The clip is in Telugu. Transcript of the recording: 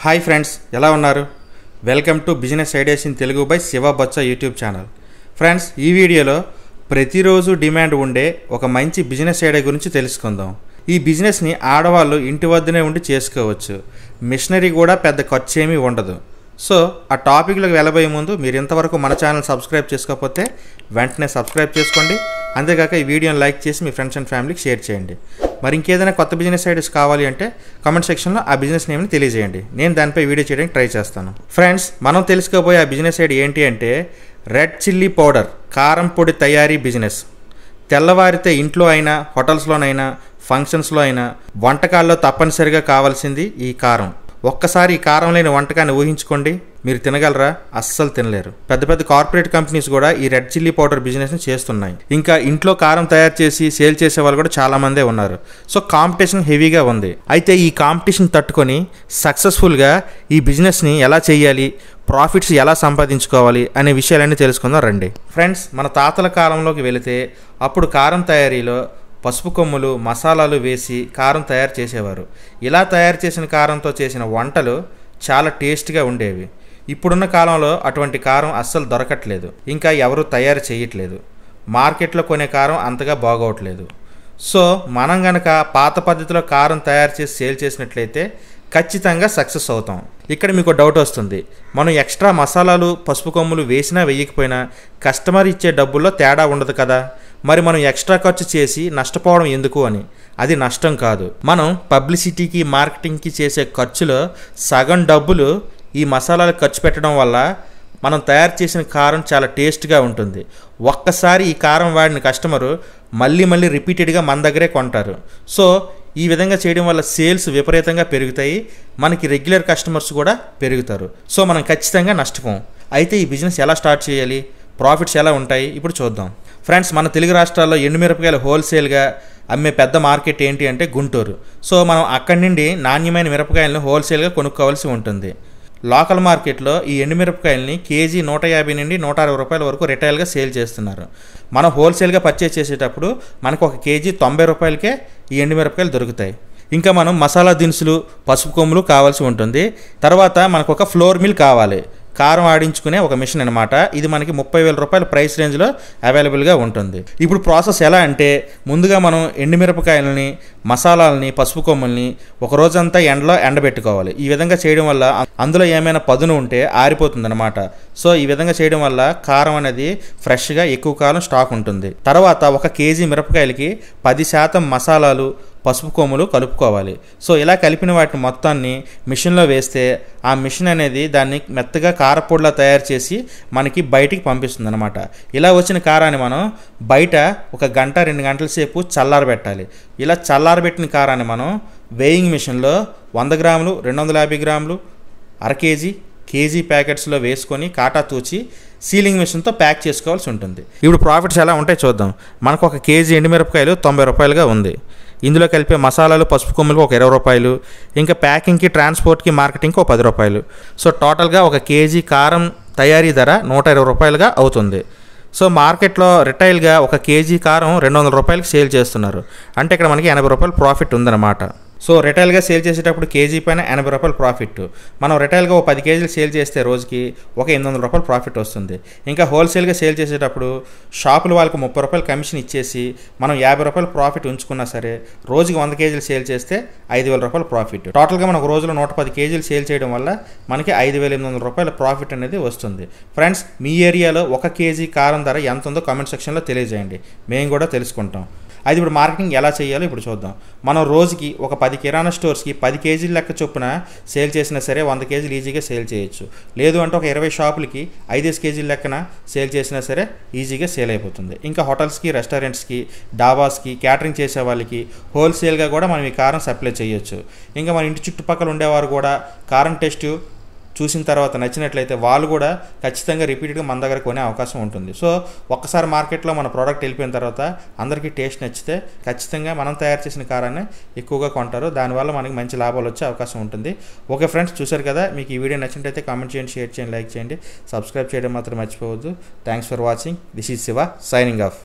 హాయ్ ఫ్రెండ్స్ ఎలా ఉన్నారు welcome to business ideas in Telugu by Shiva Botsa YouTube channel friends ఈ వీడియోలో ప్రతిరోజు డిమాండ్ ఉండే ఒక మంచి బిజినెస్ ఐడియా గురించి తెలుసుకుందాం ఈ బిజినెస్ని ఆడవాళ్ళు ఇంటి వద్దనే ఉండి చేసుకోవచ్చు మిషనరీ కూడా పెద్ద ఖర్చు ఏమీ ఉండదు సో ఆ టాపిక్లోకి వెళ్ళబోయే ముందు మీరు ఇంతవరకు మన ఛానల్ సబ్స్క్రైబ్ చేసుకోకపోతే వెంటనే సబ్స్క్రైబ్ చేసుకోండి అంతేకాక ఈ వీడియోని లైక్ చేసి మీ ఫ్రెండ్స్ అండ్ ఫ్యామిలీకి షేర్ చేయండి మరి ఇంకేదైనా కొత్త బిజినెస్ ఐడియాస్ కావాలి అంటే కామెంట్ సెక్షన్లో ఆ బిజినెస్ నేమ్ని తెలియజేయండి నేను దానిపై వీడియో చేయడానికి ట్రై చేస్తాను ఫ్రెండ్స్ మనం తెలుసుకోబోయే ఆ బిజినెస్ ఐడియా ఏంటి అంటే రెడ్ చిల్లీ పౌడర్ కారం పొడి తయారీ బిజినెస్ తెల్లవారితే ఇంట్లో అయినా హోటల్స్లోనైనా ఫంక్షన్స్లో అయినా వంటకాల్లో తప్పనిసరిగా కావాల్సింది ఈ కారం ఒక్కసారి ఈ కారం లేని వంటకాన్ని ఊహించుకోండి మీరు తినగలరా అస్సలు తినలేరు పెద్ద పెద్ద కార్పొరేట్ కంపెనీస్ కూడా ఈ రెడ్ చిల్లీ పౌడర్ బిజినెస్ని చేస్తున్నాయి ఇంకా ఇంట్లో కారం తయారు చేసి సేల్ చేసే వాళ్ళు కూడా చాలా మందే ఉన్నారు సో కాంపిటీషన్ హెవీగా ఉంది అయితే ఈ కాంపిటీషన్ తట్టుకొని సక్సెస్ఫుల్గా ఈ బిజినెస్ని ఎలా చేయాలి ప్రాఫిట్స్ ఎలా సంపాదించుకోవాలి అనే విషయాలన్నీ తెలుసుకుందాం రండి ఫ్రెండ్స్ మన తాతల కాలంలోకి వెళితే అప్పుడు కారం తయారీలో పసుపు కొమ్ములు మసాలాలు వేసి కారం తయారు చేసేవారు ఇలా తయారు చేసిన కారంతో చేసిన వంటలు చాలా టేస్ట్గా ఉండేవి ఇప్పుడున్న కాలంలో అటువంటి కారం అస్సలు దొరకట్లేదు ఇంకా ఎవరు తయారు చేయట్లేదు మార్కెట్లో కొనే కారం అంతగా బాగోవట్లేదు సో మనం గనక పాత పద్ధతిలో కారం తయారు చేసి సేల్ చేసినట్లయితే ఖచ్చితంగా సక్సెస్ అవుతాం ఇక్కడ మీకు డౌట్ వస్తుంది మనం ఎక్స్ట్రా మసాలాలు పసుపు కొమ్ములు వేసినా వేయకపోయినా కస్టమర్ ఇచ్చే డబ్బుల్లో తేడా ఉండదు కదా మరి మనం ఎక్స్ట్రా ఖర్చు చేసి నష్టపోవడం ఎందుకు అని అది నష్టం కాదు మనం పబ్లిసిటీకి మార్కెటింగ్కి చేసే ఖర్చులో సగం డబ్బులు ఈ మసాలాలు ఖర్చు పెట్టడం వల్ల మనం తయారు చేసిన కారం చాలా టేస్ట్గా ఉంటుంది ఒక్కసారి ఈ కారం వాడిన కస్టమరు మళ్ళీ మళ్ళీ రిపీటెడ్గా మన దగ్గరే కొంటారు సో ఈ విధంగా చేయడం వల్ల సేల్స్ విపరీతంగా పెరుగుతాయి మనకి రెగ్యులర్ కస్టమర్స్ కూడా పెరుగుతారు సో మనం ఖచ్చితంగా నష్టపోం అయితే ఈ బిజినెస్ ఎలా స్టార్ట్ చేయాలి ప్రాఫిట్స్ ఎలా ఉంటాయి ఇప్పుడు చూద్దాం ఫ్రెండ్స్ మన తెలుగు రాష్ట్రాల్లో ఎండుమిరపకాయలు హోల్సేల్గా అమ్మే పెద్ద మార్కెట్ ఏంటి అంటే గుంటూరు సో మనం అక్కడి నుండి నాణ్యమైన మిరపకాయలను హోల్సేల్గా కొనుక్కోవాల్సి ఉంటుంది లోకల్ మార్కెట్లో ఈ ఎండుమిరపకాయలని కేజీ నూట యాభై నుండి నూట అరవై రూపాయల వరకు రిటైల్గా సేల్ చేస్తున్నారు మనం హోల్సేల్గా పర్చేస్ చేసేటప్పుడు మనకు ఒక కేజీ తొంభై రూపాయలకే ఈ ఎండుమిరపకాయలు దొరుకుతాయి ఇంకా మనం మసాలా దినుసులు పసుపు కొమ్ములు కావాల్సి ఉంటుంది తర్వాత మనకు ఒక ఫ్లోర్ మిల్ కావాలి కారం ఆడించుకునే ఒక మిషన్ అనమాట ఇది మనకి ముప్పై వేల రూపాయల ప్రైస్ రేంజ్లో అవైలబుల్గా ఉంటుంది ఇప్పుడు ప్రాసెస్ ఎలా అంటే ముందుగా మనం ఎండుమిరపకాయలని మసాలాలని పసుపు కొమ్ముల్ని ఒక రోజంతా ఎండలో ఎండబెట్టుకోవాలి ఈ విధంగా చేయడం వల్ల అందులో ఏమైనా పదును ఉంటే ఆరిపోతుంది అనమాట సో ఈ విధంగా చేయడం వల్ల కారం అనేది ఫ్రెష్గా ఎక్కువ కాలం స్టాక్ ఉంటుంది తర్వాత ఒక కేజీ మిరపకాయలకి పది శాతం మసాలాలు పసుపు కొమ్ములు కలుపుకోవాలి సో ఇలా కలిపిన వాటిని మొత్తాన్ని మిషన్లో వేస్తే ఆ మిషన్ అనేది దాన్ని మెత్తగా కారపొడిలా తయారు చేసి మనకి బయటికి పంపిస్తుంది అనమాట ఇలా వచ్చిన కారాన్ని మనం బయట ఒక గంట రెండు గంటల సేపు చల్లారబెట్టాలి ఇలా చల్లారబెట్టిన కారాన్ని మనం వేయింగ్ మిషన్లో వంద గ్రాములు రెండు వందల యాభై గ్రాములు అర కేజీ కేజీ ప్యాకెట్స్లో వేసుకొని కాటా తూచి సీలింగ్ మిషన్తో ప్యాక్ చేసుకోవాల్సి ఉంటుంది ఇప్పుడు ప్రాఫిట్స్ ఎలా ఉంటాయి చూద్దాం మనకు ఒక కేజీ ఎండుమిరపకాయలు తొంభై రూపాయలుగా ఉంది ఇందులో కలిపే మసాలాలు పసుపు కొమ్ములు ఒక ఇరవై రూపాయలు ఇంకా ప్యాకింగ్కి ట్రాన్స్పోర్ట్కి మార్కెటింగ్కి ఒక పది రూపాయలు సో టోటల్గా ఒక కేజీ కారం తయారీ ధర నూట ఇరవై రూపాయలుగా అవుతుంది సో మార్కెట్లో రిటైల్గా ఒక కేజీ కారం రెండు వందల రూపాయలకి సేల్ చేస్తున్నారు అంటే ఇక్కడ మనకి ఎనభై రూపాయలు ప్రాఫిట్ ఉందన్నమాట సో రిటైల్గా సేల్ చేసేటప్పుడు కేజీ పైన ఎనభై రూపాయలు ప్రాఫిట్ మనం రిటైల్గా ఒక పది కేజీలు సేల్ చేస్తే రోజుకి ఒక ఎనిమిది వందల రూపాయలు ప్రాఫిట్ వస్తుంది ఇంకా హోల్సేల్గా సేల్ చేసేటప్పుడు షాపులు వాళ్ళకి ముప్పై రూపాయలు కమిషన్ ఇచ్చేసి మనం యాభై రూపాయలు ప్రాఫిట్ ఉంచుకున్నా సరే రోజుకి వంద కేజీలు సేల్ చేస్తే ఐదు వేల రూపాయలు ప్రాఫిట్ టోటల్గా మనకు రోజులో నూట పది కేజీలు సేల్ చేయడం వల్ల మనకి ఐదు వేల ఎనిమిది వందల రూపాయల ప్రాఫిట్ అనేది వస్తుంది ఫ్రెండ్స్ మీ ఏరియాలో ఒక కేజీ కారం ధర ఎంత ఉందో కామెంట్ సెక్షన్లో తెలియజేయండి మేము కూడా తెలుసుకుంటాం అది ఇప్పుడు మార్కెటింగ్ ఎలా చేయాలో ఇప్పుడు చూద్దాం మనం రోజుకి ఒక పది కిరాణా స్టోర్స్కి పది కేజీల లెక్క చొప్పున సేల్ చేసినా సరే వంద కేజీలు ఈజీగా సేల్ చేయొచ్చు లేదు అంటే ఒక ఇరవై షాపులకి ఐదేసి కేజీల లెక్కన సేల్ చేసినా సరే ఈజీగా సేల్ అయిపోతుంది ఇంకా హోటల్స్కి రెస్టారెంట్స్కి డాబాస్కి క్యాటరింగ్ చేసే వాళ్ళకి హోల్సేల్గా కూడా మనం ఈ కారం సప్లై చేయొచ్చు ఇంకా మన ఇంటి చుట్టుపక్కల ఉండేవారు కూడా కారం టెస్ట్ చూసిన తర్వాత నచ్చినట్లయితే వాళ్ళు కూడా ఖచ్చితంగా రిపీటెడ్గా మన దగ్గర కొనే అవకాశం ఉంటుంది సో ఒక్కసారి మార్కెట్లో మన ప్రోడక్ట్ వెళ్ళిపోయిన తర్వాత అందరికీ టేస్ట్ నచ్చితే ఖచ్చితంగా మనం తయారు చేసిన కారాన్ని ఎక్కువగా కొంటారు దానివల్ల మనకి మంచి లాభాలు వచ్చే అవకాశం ఉంటుంది ఓకే ఫ్రెండ్స్ చూశారు కదా మీకు ఈ వీడియో నచ్చినట్లయితే కామెంట్ చేయండి షేర్ చేయండి లైక్ చేయండి సబ్స్క్రైబ్ చేయడం మాత్రం మర్చిపోవద్దు thanks for watching this is Shiva signing of